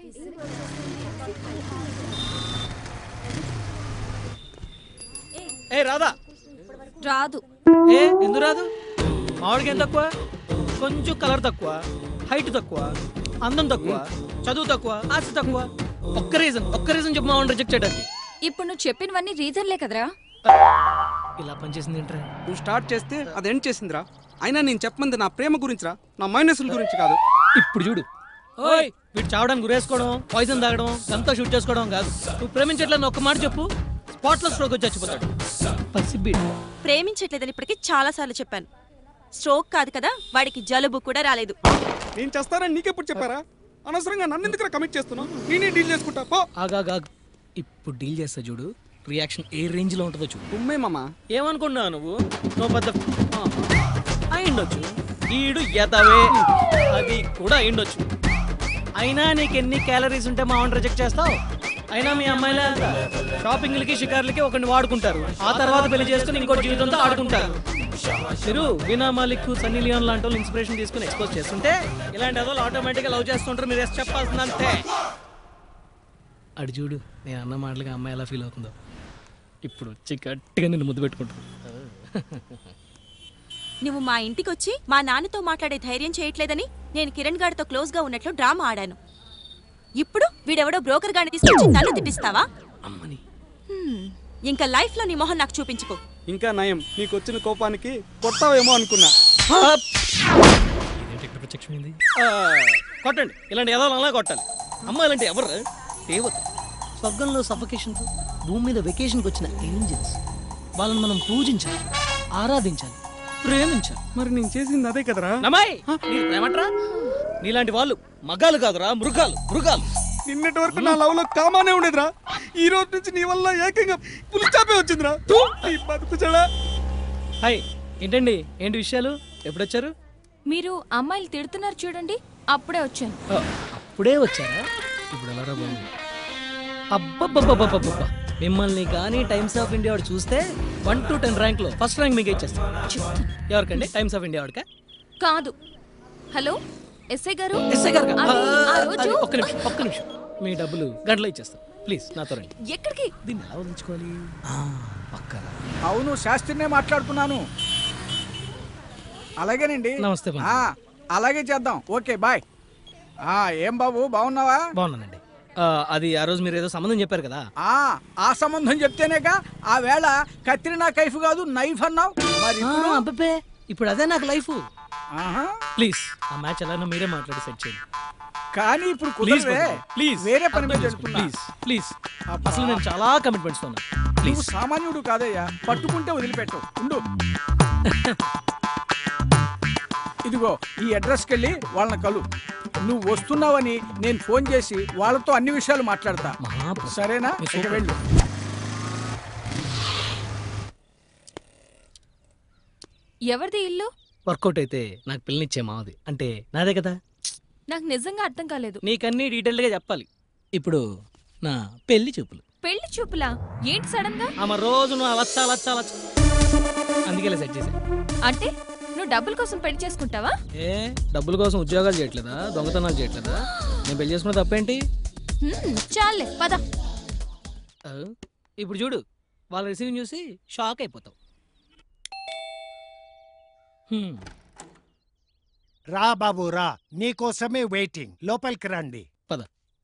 ఏ రాదా రాదు ఏ ఎందుకు రాదు మామిడికి ఏం తక్కువ కొంచెం కలర్ తక్కువ హైట్ తక్కువ అందం తక్కువ చదువు తక్కువ ఆస్తి తక్కువ ఒక్క రీజన్ ఒక్క రీజన్ చెప్పు మామిడి రిజెక్ట్ చేయడానికి ఇప్పుడు నువ్వు చెప్పినవన్నీ రీజన్లే కదరా ఇలా పనిచేసింది ఏంట్రా నువ్వు స్టార్ట్ చేస్తే అది ఎండ్ చేసిందిరా అయినా నేను చెప్పమంది నా ప్రేమ గురించిరా నా మైనస్ల గురించి కాదు ఇప్పుడు చూడు ఓయ్ వీడు చావడానికి గురేసుకోవడం పాయిజన్ తాగడం అంతా షూట్ చేసుకోవడం కాదు నువ్వు ప్రేమించట్లని ఒక్క మాట చెప్పు స్పాట్లో స్ట్రోక్ వచ్చి చచ్చిపోతాడు పసిబిడ్ ప్రేమించట్లేదని ఇప్పటికి చాలా సార్లు చెప్పాను స్ట్రోక్ కాదు కదా వాడికి జలుబు కూడా రాలేదు నేను చేస్తానని నీకెప్పుడు చెప్పారా అనవసరంగా నన్ను ఎందుకు కమిట్ చేస్తున్నావు నేనే డీల్ చేసుకుంటా పో ఆగాగాగు ఇప్పుడు డీల్ చేస్తా చూడు రియాక్షన్ ఏ రేంజ్ లో ఉంటుందో చూడు ఉమ్మే మామ ఏమనుకున్నావు నువ్వు నువ్వు పెద్ద అయిండొచ్చు ఈడు ఎదవే అది కూడా అయిండొచ్చు అయినా నీకు ఎన్ని క్యాలరీస్ ఉంటే మా రిజెక్ట్ చేస్తావు అయినా మీ అమ్మాయిలే అంత షాపింగ్లకి షికార్లకి ఒకరిని వాడుకుంటారు ఆ తర్వాత పెళ్లి చేసుకుని ఇంకో జీవితంతో ఆడుకుంటారు మీరు వీణా మాలిక్ సన్నీ లియోన్ లాంటి వాళ్ళు ఇన్స్పిరేషన్ తీసుకుని ఎక్స్పోజ్ చేస్తుంటే ఇలాంటి అదో ఆటోమేటిక్గా లవ్ చేస్తుంటారు మీరు ఎస్ చెప్పాల్సింది అంతే అడి చూడు నేను అన్న మాటలుగా అమ్మాయి ఎలా ఫీల్ అవుతుందో ఇప్పుడు వచ్చి గట్టిగా నిన్ను ముద్దు పెట్టుకుంటాను నువ్వు మా ఇంటికి వచ్చి మా నాన్నతో మాట్లాడే ధైర్యం చేయట్లేదని నేను కిరణ్ గారితో క్లోజ్ గా ఉన్నట్లు డ్రామా ఆడాను ఇప్పుడు వీడెవడో బ్రోకర్ గాని తీసుకొచ్చి నన్ను తిట్టిస్తావా అమ్మని హ్మ్, ఇంకా లైఫ్ లో నీ మొహం నాకు చూపించుకో ఇంకా నయం నీకు వచ్చిన కోపానికి కొట్టావేమో అనుకున్నా ఇదేంటి ఇక్కడ ప్రత్యక్షమైంది కొట్టండి ఇలాంటి ఏదో అలా కొట్టాలి అమ్మాయిలంటే ఎవరు దేవత స్వర్గంలో సఫకేషన్ భూమి మీద వెకేషన్కి వచ్చిన ఏంజల్స్ వాళ్ళని మనం పూజించాలి ఆరాధించాలి ప్రేమించాలి మరి నేను చేసింది అదే కదరా నమ్మాయి నీ ప్రేమట్రా నీలాంటి వాళ్ళు మగాలు కాదురా మృగాలు మృగాలు నిన్నటి వరకు నా లవ్ లో కామానే ఉండేదిరా ఈ రోజు నుంచి నీ వల్ల ఏకంగా పులిచాపే వచ్చిందిరా తూ, నీ బతుకు చెడా హాయ్ ఏంటండి ఏంటి విషయాలు ఎప్పుడొచ్చారు మీరు అమ్మాయిలు తిడుతున్నారు చూడండి అప్పుడే వచ్చాను ఆ, అప్పుడే వచ్చారా ఇప్పుడు ఎలా రా బాబు అబ్బబ్బబ్బబ్బబ్బబ్బా మిమ్మల్ని కానీ టైమ్స్ ఆఫ్ ఇండియా వాడు చూస్తే వన్ టు టెన్ ర్యాంక్లో ఫస్ట్ ర్యాంక్ మీకు ఇచ్చేస్తాం ఎవరికండి టైమ్స్ ఆఫ్ ఇండియా వాడికా కాదు హలో ఎస్ఐ గారు ఎస్ఐ గారు అది ఆ రోజు ఒక్క నిమిషం ఒక్క నిమిషం మీ డబ్బులు గంటలో ఇచ్చేస్తాం ప్లీజ్ నాతో రండి ఎక్కడికి దీన్ని ఎలా వదిలించుకోవాలి ఆ, పక్కన అవును శాస్త్రినే మాట్లాడుతున్నాను అలాగేనండి నమస్తే బాబు. ఆ, అలాగే చేద్దాం ఓకే బాయ్ ఆ ఏం బాబు బాగున్నావా బాగున్నానండి ఆ, అది ఆ రోజు మీరు ఏదో సంబంధం చెప్పారు కదా ఆ ఆ సంబంధం చెప్తేనేగా ఆ వేళ కత్రినా కైఫ్ కాదు నైఫ్ అన్నావు మరి ఆ, ఇప్పుడు? అబ్బబ్బే ఇప్పుడు అదే నాకు లైఫ్ ఆహా. ప్లీజ్ ఆ మ్యాచ్ ఎలా మీరే మాట్లాడి సెట్ చేయండి కానీ ఇప్పుడు ప్లీజ్ కుదరదే ప్లీజ్ వేరే పని మీద వెళ్తున్నా ప్లీజ్ ప్లీజ్ అబ్బా. అసలు నేను చాలా కమిట్మెంట్స్ ఉన్నా ప్లీజ్ నువ్వు సామాన్యుడు కాదయ్యా పట్టుకుంటే వదిలిపెట్టు ఉండు ఇదిగో ఈ అడ్రస్కి వెళ్ళి వాళ్ళని కలు నువ్వు వస్తున్నావని నేను ఫోన్ చేసి వాళ్ళతో అన్ని విషయాలు మాట్లాడతా మహాప్రసాద్. సరేనా మీ ఇక సూపర్. వెళ్ళు ఎవరిది ఇల్లు వర్కౌట్ అయితే నాకు పిల్లనిచ్చే మావది అంటే నాదే కదా నాకు నిజంగా అర్థం కాలేదు నీకన్నీ డీటెయిల్డ్గా చెప్పాలి ఇప్పుడు నా పెళ్లి చూపులు పెళ్లి చూపులా ఏంటి సడన్ గా ఆమె రోజు నువ్వు అలచ్చా అలచ్చా అలచ్చ అందుకే సెట్ చేశా అంటే నువ్వు డబ్బుల కోసం పెళ్లి చేసుకుంటావా ఏ డబ్బుల కోసం ఉద్యోగాలు చేయట్లేదా దొంగతనాలు చేయట్లేదా నేను పెళ్లి చేసుకున్న తప్పేంటి హ్మ్, చాలే పద ఆ, ఇప్పుడు చూడు వాళ్ళ రిసీవింగ్ చూసి షాక్ అయిపోతావు హ్మ్. రా బాబు రా నీకోసమే వెయిటింగ్ లోపలికి రండి పద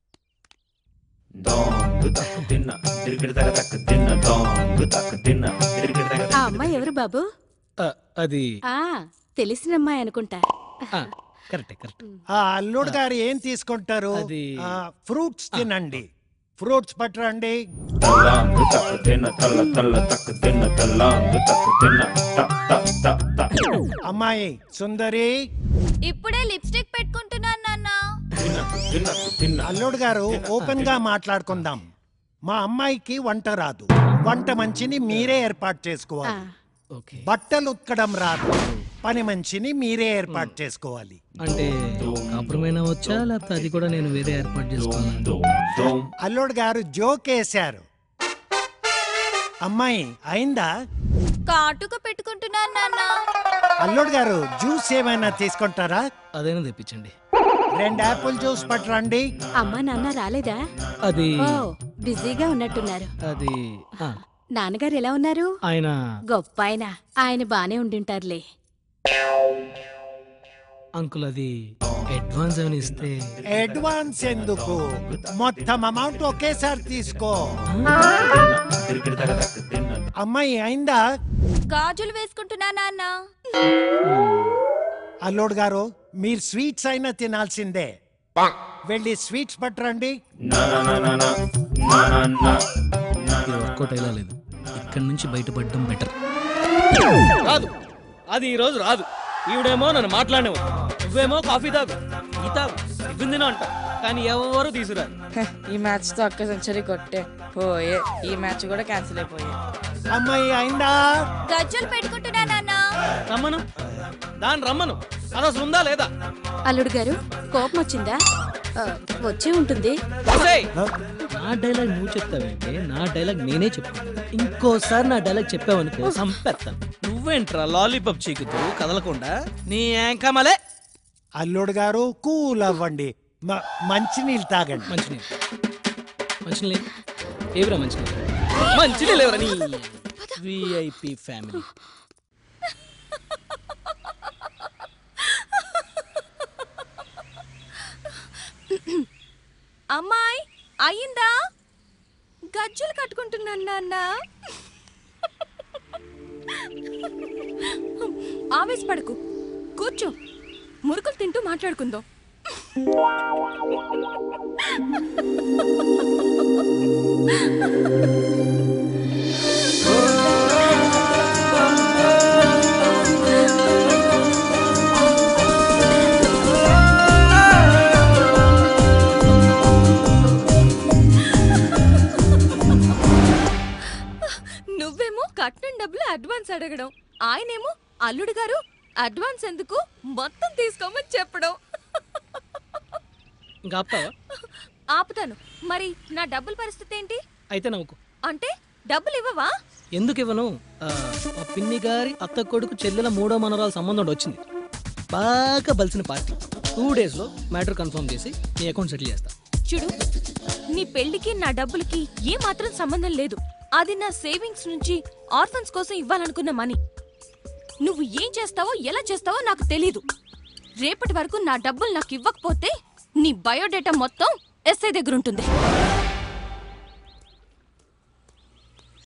ఆ అమ్మాయి ఎవరు బాబు ఆ, అది ఆ తెలిసిన అమ్మాయి అనుకుంటా ఆ, కరెక్టే కరెక్ట్ ఆ అల్లుడు గారు ఏం తీసుకుంటారు అది- ఆ, ఫ్రూట్స్ తినండి ఫ్రూట్స్ పట్టరండి అమ్మాయి సుందరి ఇప్పుడే లిప్స్టిక్ పెట్టుకుంటున్నాను నాన్న అల్లుడు గారు ఓపెన్ గా మాట్లాడుకుందాం మా అమ్మాయికి వంట రాదు వంట మంచిని మీరే ఏర్పాటు చేసుకోవాలి ఓకే బట్టలు ఉతకడం రాదు పని మంచిని మీరే ఏర్పాటు చేసుకోవాలి అంటే కాపురమైన వచ్చా లేకపోతే అది కూడా నేను వేరే ఏర్పాటు చేసుకోవాలి అల్లుడు గారు జోక్ వేశారు అమ్మాయి అయిందా కాటుక పెట్టుకుంటున్నాను నాన్న అల్లుడు గారు జ్యూస్ ఏమైనా తీసుకుంటారా అదైనా తెప్పించండి రెండు యాపిల్ జ్యూస్ పట్టరండి అమ్మా నాన్న రాలేదా అది ఓ బిజీగా ఉన్నట్టున్నారు అది ఆ, నాన్నగారు ఎలా ఉన్నారు ఆయన గొప్ప ఆయన ఆయన బానే ఉండింటారులే అంకుల్ అది అడ్వాన్స్ ఏమైనా ఇస్తే అడ్వాన్స్ ఎందుకు మొత్తం అమౌంట్ ఒకేసారి తీసుకో అమ్మాయి అయిందా గాజులు వేసుకుంటున్నా నాన్న అల్లుడు గారు మీరు స్వీట్స్ అయినా తినాల్సిందే వెళ్ళి స్వీట్స్ పట్టరండి ఇది వర్కౌట్ అయ్యేలా లేదు ఇక్కడి నుంచి బయటపడడం బెటర్ రాదు అది ఈ రోజు రాదు ఈవిడేమో నన్ను మాట్లాడేవు నువ్వేమో కాఫీ తాగు ఈ తాగు టిఫిన్ తిన అంట కానీ ఎవరు తీసుకురారు హ, ఈ మ్యాచ్ తో ఒక్క సెంచరీ కొట్టే పోయే ఈ మ్యాచ్ కూడా క్యాన్సిల్ అయిపోయే అమ్మాయి అయిందా గజ్జలు పెట్టుకుంటున్నా నాన్న రమ్మను దాన్ని రమ్మను అది అసలు ఉందా లేదా అల్లుడు గారు కోపం వచ్చిందా ఆ, వచ్చే ఉంటుంది ఒసేయ్! నా డైలాగ్ నువ్వు చెప్తావేంటి నా డైలాగ్ నేనే చెప్తాను ఇంకోసారి నా డైలాగ్ చెప్పావనుకో సంపెత్తాను నువ్వేంట్రా లాలీపాప్ చీకుతూ కదలకుండా నీ యాంకమలే అల్లుడు గారు కూల్ అవ్వండి మ- మంచినీళ్ళు తాగండి మంచినీళ్ళు మంచినీళ్ళు ఏవిరా మంచినీళ్ళు మంచినీళ్ళు ఎవరా నీ విఐపి ఫ్యామిలీ అమ్మాయి అయ్యిందా గజ్జలు కట్టుకుంటున్నాను నాన్న ఆవేశపడకు కూర్చో మురుకులు తింటూ మాట్లాడుకుందాం నువ్వేమో కట్నం డబ్బులు అడ్వాన్స్ అడగడం ఆయనేమో అల్లుడు గారు అడ్వాన్స్ ఎందుకు మొత్తం తీసుకోమని చెప్పడం ఇంకా ఆపుతావా ఆపుతాను మరి నా డబ్బుల పరిస్థితి ఏంటి అయితే నవ్వుకో అంటే డబ్బులు ఇవ్వవా ఎందుకు ఇవ్వను ఆ, మా పిన్ని గారి అత్త కొడుకు చెల్లెల మూడో మనరాల సంబంధం ఒకటి వచ్చింది బాగా బలిసిన పార్టీ టూ డేస్లో మ్యాటర్ కన్ఫర్మ్ చేసి నీ అకౌంట్ సెటిల్ చేస్తా చూడు నీ పెళ్లికి నా డబ్బులకి ఏ మాత్రం సంబంధం లేదు అది నా సేవింగ్స్ నుంచి ఆర్ఫన్స్ కోసం ఇవ్వాలనుకున్న మనీ నువ్వు ఏం చేస్తావో ఎలా చేస్తావో నాకు తెలీదు రేపటి వరకు నా డబ్బులు నాకు ఇవ్వకపోతే నీ బయోడేటా మొత్తం ఎస్ఐ దగ్గర ఉంటుంది